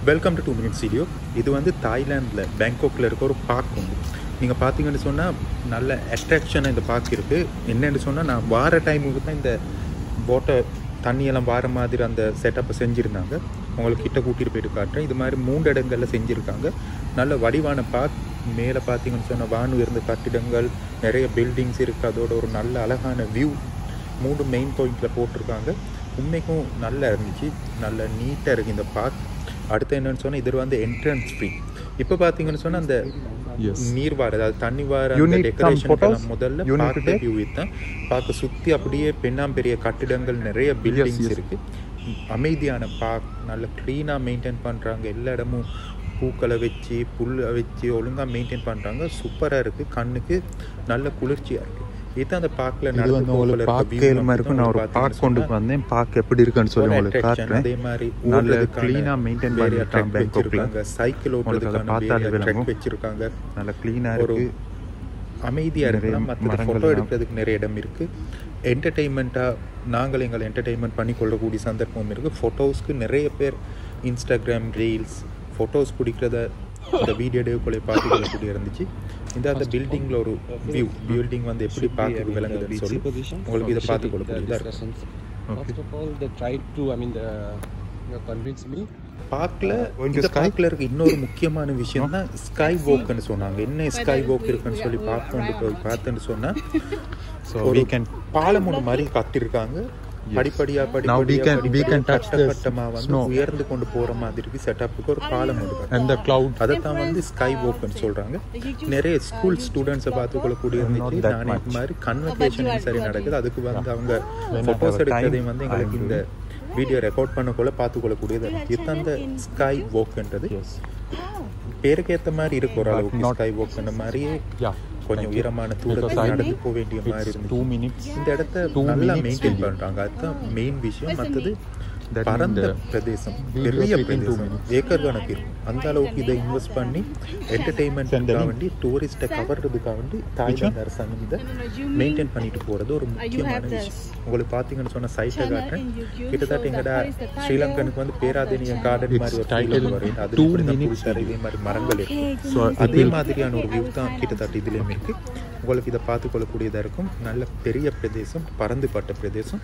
Welcome to two minutes video இது வந்து தாய்லாந்தில் பேங்காக்கில் இருக்க ஒரு பார்க் உண்டு நீங்கள் பார்த்தீங்கன்னு சொன்னால் நல்ல அட்ராக்ஷனாக இந்த பார்க் இருக்குது என்னென்னு சொன்னால் நான் வார டைமுக்கு தான் இந்த போட்டை தண்ணியெல்லாம் வார மாதிரி அந்த செட்டப்பை செஞ்சுருந்தாங்க உங்களுக்கு கிட்ட கூட்டிகிட்டு போயிட்டு காட்டுறேன் இது மாதிரி மூன்று இடங்களில் செஞ்சுருக்காங்க நல்ல வடிவான பார்க் மேலே பார்த்தீங்கன்னு சொன்னால் வான் உயர்ந்த கட்டிடங்கள் நிறைய பில்டிங்ஸ் இருக்குது அதோட ஒரு நல்ல அழகான வியூ மூணு மெயின் பாயிண்டில் போட்டிருக்காங்க உண்மைக்கும் நல்லா இருந்துச்சு நல்ல நீட்டாக இருக்குது இந்த பார்க் அடுத்து என்னன்னு சொன்னால் இது வந்து என்ட்ரன்ஸ் ஃப்ரீ இப்போ பார்த்தீங்கன்னு சொன்னால் அந்த Yes. நீர் வார அதாவது தண்ணி வார You அந்த need some டெக்கரேஷன் photos? முதல்ல You need to பார்க்க take? வியூ தான் பார்க்க சுற்றி அப்படியே பெண்ணாம்பெரிய கட்டிடங்கள் நிறைய பில்டிங்ஸ் yes. இருக்கு அமைதியான பார்க் நல்ல க்ளீனாக மெயின்டைன் பண்ணுறாங்க எல்லா இடமும் பூக்களை வச்சு புல்லை வச்சு ஒழுங்காக மெயின்டைன் பண்ணுறாங்க சூப்பராக இருக்குது கண்ணுக்கு நல்ல குளிர்ச்சியாக இருக்குது இதுதான் அந்த பார்க்கில் இது வந்து உங்களுக்கு பார்க்க ஏழுமா இருக்கும் நான் ஒரு பார்க் கொண்டு வந்தேன் பார்க் எப்படி இருக்குன்னு சொல்லி உங்களுக்கு காட்டுறேன் அதே மாதிரி நல்ல ஓடுறதுக்கான clean ஆ maintain வேற பண்ணிருக்காங்க track Bangkokல. வச்சிருக்காங்க. சைக்கிள் உங்களுக்கு அதை ஓட்டுறதுக்கான பார்த்தாலே வேற விளங்கும். track வச்சிருக்காங்க நல்ல க்ளீனாக ஒரு இருக்கு அமைதியாக நிறைய இருக்கலாம் மற்ற மரங்கள் ஃபோட்டோ எல்லாம். எடுக்கிறதுக்கு நிறைய இடம் இருக்குது என்டர்டெயின்மெண்ட்டாக நாங்கள் எங்களை என்டர்டெயின்மெண்ட் பண்ணி கொள்ளக்கூடிய சந்தர்ப்பம் இருக்குது ஃபோட்டோஸ்க்கு நிறைய பேர் இன்ஸ்டாகிராம் ரீல்ஸ் ஃபோட்டோஸ் பிடிக்கிறத இந்த வீடியோ டேவுக்குள்ளே பார்த்து கொள்ளக்கூடிய இருந்துச்சு இந்த அந்த பில்டிங்கில் ஒரு வியூ பில்டிங் வந்து எப்படி பார்க்க விளங்குதுன்னு சொல்லி உங்களுக்கு இதை பார்த்து கொள்ளக்கூடியதாக இருக்கும் First of all, they tried to, I mean, the, you know, convince me. பார்க்கில் Going to இந்த sky? பார்க்கில் இருக்க இன்னொரு முக்கியமான விஷயம் தான் ஸ்கை வாக்னு சொன்னாங்க என்ன ஸ்கை வாக் இருக்குன்னு சொல்லி பார்க்கொண்டு போய் பார்த்தேன்னு சொன்னால் ஸோ ஒரு we can பாலம் ஒன்று மாதிரி கட்டிருக்காங்க படிப்படியா Now we படிப்படியா can- we படிப்படியா can touch கட்ட the கட்டமா வந்து snow. உயர்ந்து கொண்டு போற மாதிரி செட்டப்புக்கு ஒரு பாலம் ஒன்று கட்டுறாங்க. and the cloud அதைத்தான் வந்து ஸ்கை வாக்னு சொல்றாங்க நிறைய ஸ்கூல் ஸ்டூடெண்ட்ஸை பார்த்து கொள்ளக்கூடிய இருந்துச்சு that நானே இது மாதிரி கன்வெகேஷன் சரி நடக்குது அதுக்கு வந்து அவங்க When I photos have a எடுக்கிறதையும் time, வந்து I எங்களுக்கு will இந்த வீடியோ ரெக்கார்ட் பண்ணக்குள்ள பார்த்து கொள்ளக்கூடியது இதுதான் அந்த ஸ்கை வாக்ன்றது yes பேருக்கு ஏத்த மாதிரி இருக்கு ஒரு அளவுக்கு not- ஸ்கை வாக்ன மாதிரியே yeah கொஞ்சம் thank you. உயரமான Because தூரத்தில் I- நடந்து போக வேண்டிய மாதிரி it's இருந்துச்சு two minutes இந்த இடத்த Two நல்லா minutes மெயின்டைன் video. பண்றாங்க அதுதான் மெயின் விஷயம் மற்றது That பரந்த mean the பிரதேசம் video பெரிய within two பிரதேசம் minutes. ஏக்கர் கணக்கு இருக்கும் அந்த அளவுக்கு இதை இன்வெஸ்ட் பண்ணி என்டர்டெயின்மெண்ட்டுக்காக வேண்டி டூரிஸ்ட்டை கவர்றதுக்காக வேண்டி தாய்லாந்து அரசாங்கம் இதை மெயின்டைன் பண்ணிட்டு போறது ஒரு முக்கியமான விஷயம் உங்களுக்கு பார்த்தீங்கன்னு சொன்ன சைட்டை காட்டுறேன் கிட்டத்தட்ட எங்கடா ஸ்ரீலங்கனுக்கு வந்து பேராதேனிய கார்டன் It's மாதிரி ஒரு titled feel வரும் அது two இப்படி தான் minutes புதுசா இதே மாதிரி மரங்கள் இருக்கு so it அதே will மாதிரியான ஒரு வியூ தான் கிட்டத்தட்ட இதுலேயும் இருக்கு உங்களுக்கு இதை பார்த்து கொள்ளக்கூடியதாக இருக்கும் நல்ல பெரிய பிரதேசம் பறந்துபட்ட பிரதேசம்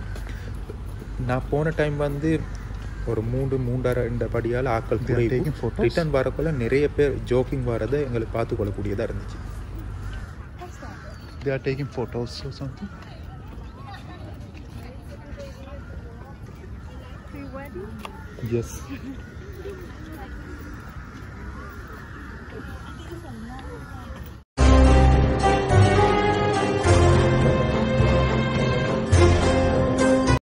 நான் போன டைம் வந்து ஒரு மூன்று மூன்றரை ரெண்டு படியால் ஆக்கள் They are குறைவு taking photos? ரிட்டர்ன் வரக்குள்ள நிறைய பேர் ஜோக்கிங் வரதை எங்களுக்கு பார்த்து கொள்ளக்கூடியதாக இருந்துச்சு they are taking photos or something yes